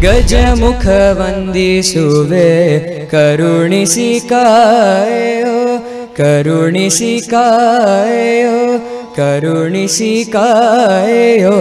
ಗಜಮುಖ ವಂದಿಸುವೆ ಕರುಣಿಸಿ ಕಾಯೋ ಕರುಣಿಸಿ ಕಾಯೋ ಕರುಣಿಸಿ ಕಾಯೋ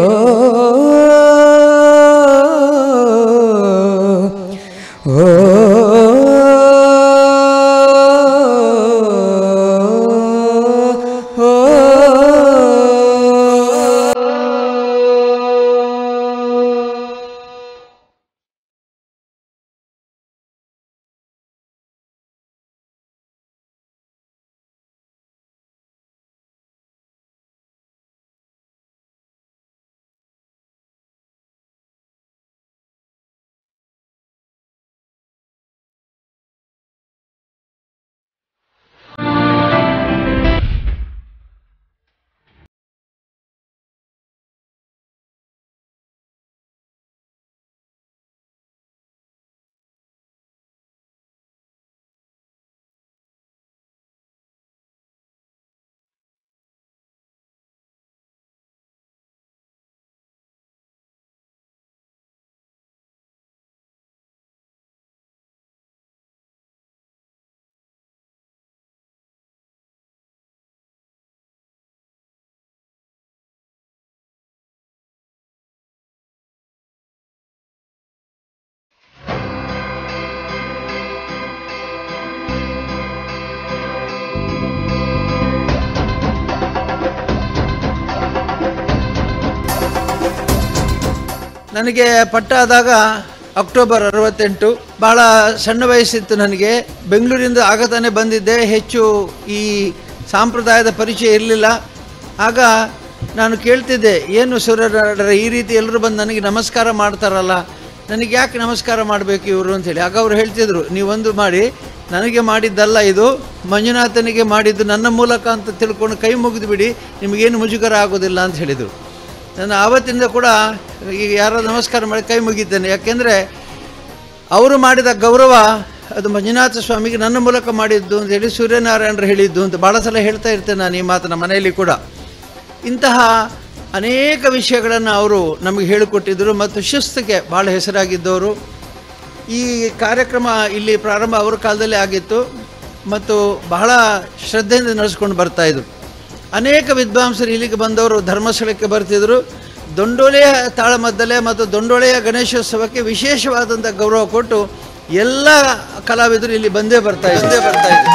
ನನಗೆ ಪಟ್ಟಾದಾಗ ಅಕ್ಟೋಬರ್ ಅರವತ್ತೆಂಟು ಭಾಳ ಸಣ್ಣ ವಯಸ್ಸಿತ್ತು ನನಗೆ ಬೆಂಗಳೂರಿಂದ ಆಗತಾನೆ ಬಂದಿದ್ದೆ ಹೆಚ್ಚು ಈ ಸಾಂಪ್ರದಾಯದ ಪರಿಚಯ ಇರಲಿಲ್ಲ ಆಗ ನಾನು ಕೇಳ್ತಿದ್ದೆ ಏನು ಸೂರ್ಯನಾರಾಯಣರ ಈ ರೀತಿ ಎಲ್ಲರೂ ಬಂದು ನನಗೆ ನಮಸ್ಕಾರ ಮಾಡ್ತಾರಲ್ಲ ನನಗೆ ಯಾಕೆ ನಮಸ್ಕಾರ ಮಾಡಬೇಕು ಇವರು ಅಂತೇಳಿ ಆಗ ಅವ್ರು ಹೇಳ್ತಿದ್ರು ನೀವೊಂದು ಮಾಡಿ ನನಗೆ ಮಾಡಿದ್ದಲ್ಲ ಇದು ಮಂಜುನಾಥನಿಗೆ ಮಾಡಿದ್ದು ನನ್ನ ಮೂಲಕ ಅಂತ ತಿಳ್ಕೊಂಡು ಕೈ ಮುಗಿದು ಬಿಡಿ ನಿಮಗೇನು ಮುಜುಗರ ಆಗೋದಿಲ್ಲ ಅಂತ ಹೇಳಿದರು ನಾನು ಆವತ್ತಿಂದ ಕೂಡ ಈಗ ಯಾರೋ ನಮಸ್ಕಾರ ಮಾಡಿ ಕೈ ಮುಗಿದ್ದೇನೆ ಯಾಕೆಂದರೆ ಅವರು ಮಾಡಿದ ಗೌರವ ಅದು ಮಂಜುನಾಥ ಸ್ವಾಮಿಗೆ ನನ್ನ ಮೂಲಕ ಮಾಡಿದ್ದು ಅಂತ ಹೇಳಿ ಸೂರ್ಯನಾರಾಯಣರು ಹೇಳಿದ್ದು ಅಂತ ಭಾಳ ಸಲ ಹೇಳ್ತಾ ಇರ್ತೇನೆ ನಾನು ಈ ಮಾತನ್ನ ಮನೆಯಲ್ಲಿ ಕೂಡ ಇಂತಹ ಅನೇಕ ವಿಷಯಗಳನ್ನು ಅವರು ನಮಗೆ ಹೇಳಿಕೊಟ್ಟಿದ್ದರು ಮತ್ತು ಶಿಸ್ತಿಗೆ ಭಾಳ ಹೆಸರಾಗಿದ್ದವರು ಈ ಕಾರ್ಯಕ್ರಮ ಇಲ್ಲಿ ಪ್ರಾರಂಭ ಅವರ ಕಾಲದಲ್ಲೇ ಆಗಿತ್ತು ಮತ್ತು ಬಹಳ ಶ್ರದ್ಧೆಯಿಂದ ನಡೆಸ್ಕೊಂಡು ಬರ್ತಾಯಿದ್ರು ಅನೇಕ ವಿದ್ವಾಂಸರು ಇಲ್ಲಿಗೆ ಬಂದವರು ಧರ್ಮಸ್ಥಳಕ್ಕೆ ಬರ್ತಿದ್ರು ದೊಂಡೋಳೆಯ ತಾಳಮದ್ದಲೆ ಮತ್ತು ದೊಂಡೋಳೆಯ ಗಣೇಶೋತ್ಸವಕ್ಕೆ ವಿಶೇಷವಾದಂಥ ಗೌರವ ಕೊಟ್ಟು ಎಲ್ಲ ಕಲಾವಿದರು ಇಲ್ಲಿ ಬಂದೇ ಬರ್ತಾ ಬಂದೇ ಬರ್ತಾ ಇದ್ರು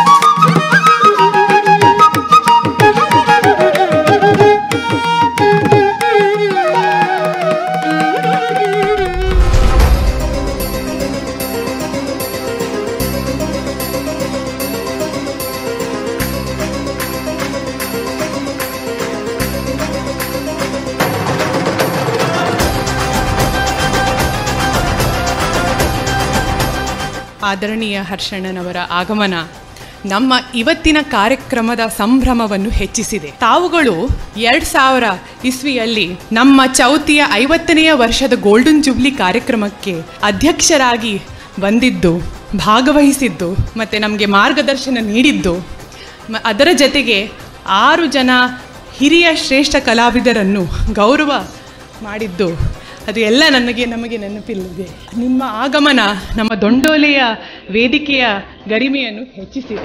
ಆದರಣೀಯ ಹರ್ಷಣ್ಣನವರ ಆಗಮನ ನಮ್ಮ ಇವತ್ತಿನ ಕಾರ್ಯಕ್ರಮದ ಸಂಭ್ರಮವನ್ನು ಹೆಚ್ಚಿಸಿದೆ ತಾವುಗಳು ಎರಡ್ ಸಾವಿರ ಇಸ್ವಿಯಲ್ಲಿ ನಮ್ಮ ಚೌತಿಯ ಐವತ್ತನೆಯ ವರ್ಷದ ಗೋಲ್ಡನ್ ಜೂಬ್ಲಿ ಕಾರ್ಯಕ್ರಮಕ್ಕೆ ಅಧ್ಯಕ್ಷರಾಗಿ ಬಂದಿದ್ದು ಭಾಗವಹಿಸಿದ್ದು ಮತ್ತು ನಮಗೆ ಮಾರ್ಗದರ್ಶನ ನೀಡಿದ್ದು ಮ- ಅದರ ಜೊತೆಗೆ ಆರು ಜನ ಹಿರಿಯ ಶ್ರೇಷ್ಠ ಕಲಾವಿದರನ್ನು ಗೌರವ ಮಾಡಿದ್ದು ಅದು ಎಲ್ಲ ನನಗೆ ನಮಗೆ ನೆನಪಿಲ್ಲದೆ ನಿಮ್ಮ ಆಗಮನ ನಮ್ಮ ದೊಂಡೋಲೆಯ ವೇದಿಕೆಯ ಗರಿಮೆಯನ್ನು ಹೆಚ್ಚಿಸಿದೆ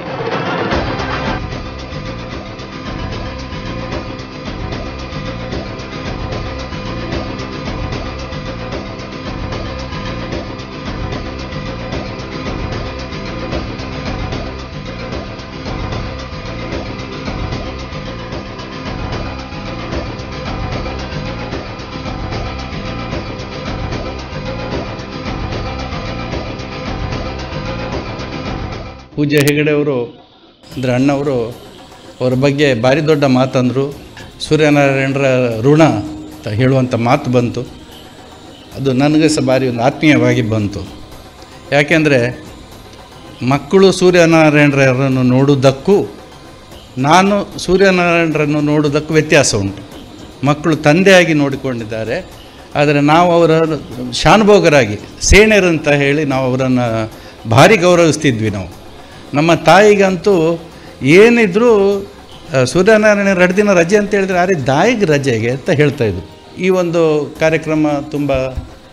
ಪೂಜ್ಯ ಹೆಗಡೆ ಅವರು ಅಂದರೆ ಅಣ್ಣವರು ಅವರ ಬಗ್ಗೆ ಭಾರಿ ದೊಡ್ಡ ಮಾತಂದರು ಸೂರ್ಯನಾರಾಯಣರ ಋಣ ಅಂತ ಹೇಳುವಂಥ ಮಾತು ಬಂತು ಅದು ನನಗೆ ಸಹ ಭಾರಿ ಒಂದು ಆತ್ಮೀಯವಾಗಿ ಬಂತು ಯಾಕೆಂದರೆ ಮಕ್ಕಳು ಸೂರ್ಯನಾರಾಯಣರನ್ನು ನೋಡುವುದಕ್ಕೂ ನಾನು ಸೂರ್ಯನಾರಾಯಣರನ್ನು ನೋಡುವುದಕ್ಕೂ ವ್ಯತ್ಯಾಸ ಉಂಟು ಮಕ್ಕಳು ತಂದೆಯಾಗಿ ನೋಡಿಕೊಂಡಿದ್ದಾರೆ ಆದರೆ ನಾವು ಅವರ ಶಾನುಭೋಗರಾಗಿ ಸೇಣರಂತ ಹೇಳಿ ನಾವು ಅವರನ್ನು ಭಾರಿ ಗೌರವಿಸ್ತಿದ್ವಿ ನಾವು ನಮ್ಮ ತಾಯಿಗಂತೂ ಏನಿದ್ರೂ ಆ, ಸೂರ್ಯನಾರಾಯಣ ಎರಡು ದಿನ ರಜೆ ಅಂತ ಹೇಳಿದ್ರೆ ಅರೆ ದಾಯಿಗೆ ರಜೆಗೆ ಅಂತ ಹೇಳ್ತಾಯಿದ್ರು ಈ ಒಂದು ಕಾರ್ಯಕ್ರಮ ತುಂಬ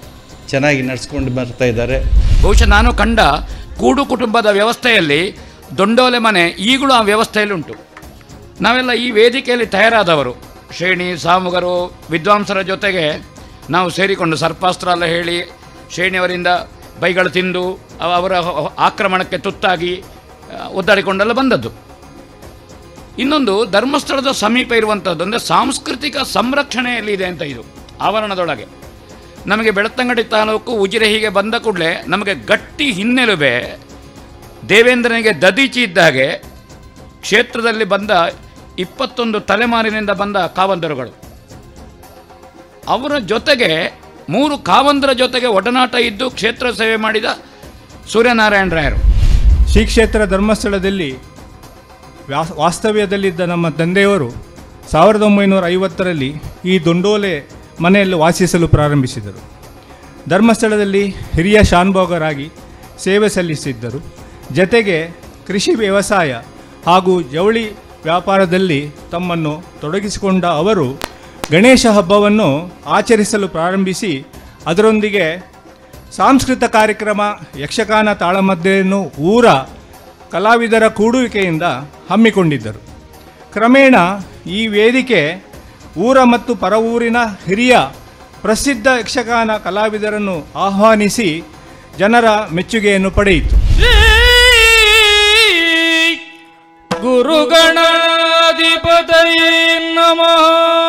ಚೆನ್ನಾಗಿ ನಡೆಸ್ಕೊಂಡು ಬರ್ತಾ ಇದ್ದಾರೆ ಬಹುಶಃ ನಾನು ಕಂಡ ಕೂಡು ಕುಟುಂಬದ ವ್ಯವಸ್ಥೆಯಲ್ಲಿ ದೊಂಡೋಲೆ ಮನೆ ಈಗಲೂ ಆ ವ್ಯವಸ್ಥೆಯಲ್ಲಿ ಉಂಟು ನಾವೆಲ್ಲ ಈ ವೇದಿಕೆಯಲ್ಲಿ ತಯಾರಾದವರು ಶ್ರೇಣಿ ಸಾಮುಗರು ವಿದ್ವಾಂಸರ ಜೊತೆಗೆ ನಾವು ಸೇರಿಕೊಂಡು ಸರ್ಪಾಸ್ತ್ರ ಎಲ್ಲ ಹೇಳಿ ಶ್ರೇಣಿಯವರಿಂದ ಬೈಗಳು ತಿಂದು ಅವ- ಅವರ ಹೊ- ಆಕ್ರಮಣಕ್ಕೆ ತುತ್ತಾಗಿ ಆ, ಒದ್ದಾಡಿಕೊಂಡೆಲ್ಲ ಬಂದದ್ದು ಇನ್ನೊಂದು ಧರ್ಮಸ್ಥಳದ ಸಮೀಪ ಇರುವಂಥದ್ದು ಅಂದರೆ ಸಾಂಸ್ಕೃತಿಕ ಸಂರಕ್ಷಣೆಯಲ್ಲಿ ಇದೆ ಅಂತ ಇದು ಆವರಣದೊಳಗೆ ನಮಗೆ ಬೆಳತಂಗಡಿ ತಾಲೂಕು ಉಜಿರೆ ಹೀಗೆ ಬಂದ ಕೂಡಲೇ ನಮಗೆ ಗಟ್ಟಿ ಹಿನ್ನೆಲುಬೆ ದೇವೇಂದ್ರನಿಗೆ ದದೀಚಿ ಇದ್ದ ಹಾಗೆ ಕ್ಷೇತ್ರದಲ್ಲಿ ಬಂದ ಇಪ್ಪತ್ತೊಂದು ತಲೆಮಾರಿನಿಂದ ಬಂದ ಕಾವಂದರುಗಳು ಅವರ ಜೊತೆಗೆ ಮೂರು ಕಾವಂದರ ಜೊತೆಗೆ ಒಡನಾಟ ಇದ್ದು ಕ್ಷೇತ್ರ ಸೇವೆ ಮಾಡಿದ ಸೂರ್ಯನಾರಾಯಣ ರಾಯರು ಶ್ರೀ ಕ್ಷೇತ್ರ ಧರ್ಮಸ್ಥಳದಲ್ಲಿ ವ್ಯಾಸ್ ವಾಸ್ತವ್ಯದಲ್ಲಿದ್ದ ನಮ್ಮ ತಂದೆಯವರು ಸಾವಿರದ ಒಂಬೈನೂರ ಐವತ್ತರಲ್ಲಿ ಈ ದೊಂಡೋಲೆ ಮನೆಯಲ್ಲಿ ವಾಸಿಸಲು ಪ್ರಾರಂಭಿಸಿದರು ಧರ್ಮಸ್ಥಳದಲ್ಲಿ ಹಿರಿಯ ಶಾನ್ಭೋಗರಾಗಿ ಸೇವೆ ಸಲ್ಲಿಸಿದ್ದರು ಜತೆಗೆ ಕೃಷಿ ವ್ಯವಸಾಯ ಹಾಗೂ ಜವಳಿ ವ್ಯಾಪಾರದಲ್ಲಿ ತಮ್ಮನ್ನು ತೊಡಗಿಸಿಕೊಂಡ ಅವರು ಗಣೇಶ ಹಬ್ಬವನ್ನು ಆಚರಿಸಲು ಪ್ರಾರಂಭಿಸಿ ಅದರೊಂದಿಗೆ ಸಾಂಸ್ಕೃತಿಕ ಕಾರ್ಯಕ್ರಮ ಯಕ್ಷಗಾನ ತಾಳಮದ್ದಳೆಯನ್ನು ಊರ ಕಲಾವಿದರ ಕೂಡುವಿಕೆಯಿಂದ ಹಮ್ಮಿಕೊಂಡಿದ್ದರು ಕ್ರಮೇಣ ಈ ವೇದಿಕೆ ಊರ ಮತ್ತು ಪರ ಊರಿನ ಹಿರಿಯ ಪ್ರಸಿದ್ಧ ಯಕ್ಷಗಾನ ಕಲಾವಿದರನ್ನು ಆಹ್ವಾನಿಸಿ ಜನರ ಮೆಚ್ಚುಗೆಯನ್ನು ಪಡೆಯಿತು ಗುರುಗಣಾಧಿಪತಯೇ ನಮಃ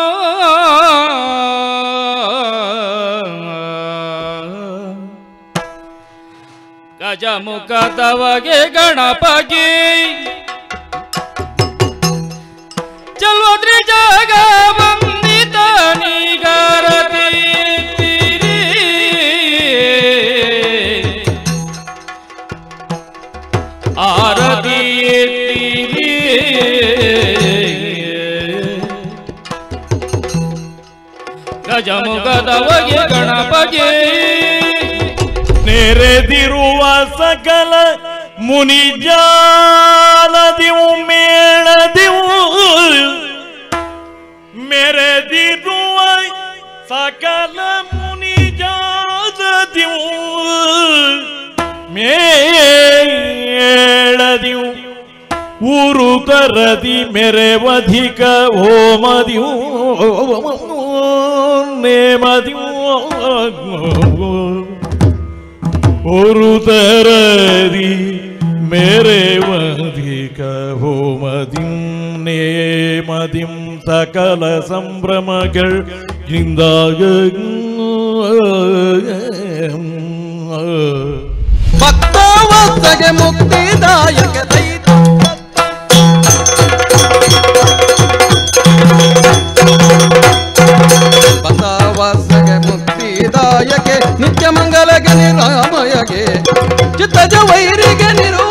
ಗಜಮುಖ ತವಗೆ ಗಣಪಗೆ ಚಲ್ವದ್ರಿ ಜಾಗ ವಂದಿತ ನಿಗಾರತಿ ಆರತಿ ಗಜಮುಖದವಗೆ ಗಣಪಗೆ ನೆರೆದಿರುವ ಸಕಲ ಮುನಿಜಾಲದಿವು ಮೇಳದಿವು ಮೆರೆದಿರುವ ಸಕಲ ಮುನಿಜಾಲದಿವು ಮೇಳದಿವು ಊರು ತರದಿ ಮೆರೆವಧಿಕ ಹೋಮದಿವು ನೇಮದಿವು ഒരു തരതി മേരെ വധിക ഹോമതിം നേമതിം സകല സംഭ്രമകൾ ചിന്താക ಭಕ್ತಾವಸ್ಥೆಗೆ ಮುಕ್ತಿದಾಯಕ ದೈತ ಭಕ್ತಾವಸ್ಥೆಗೆ ಮುಕ್ತಿದಾಯಕೆ ನಿತ್ಯ ಮಂಗಲಗೆ ನಿರಾಮಯಗೆ ಚಿತ್ತಜ ವೈರಿಗೆ ನಿರು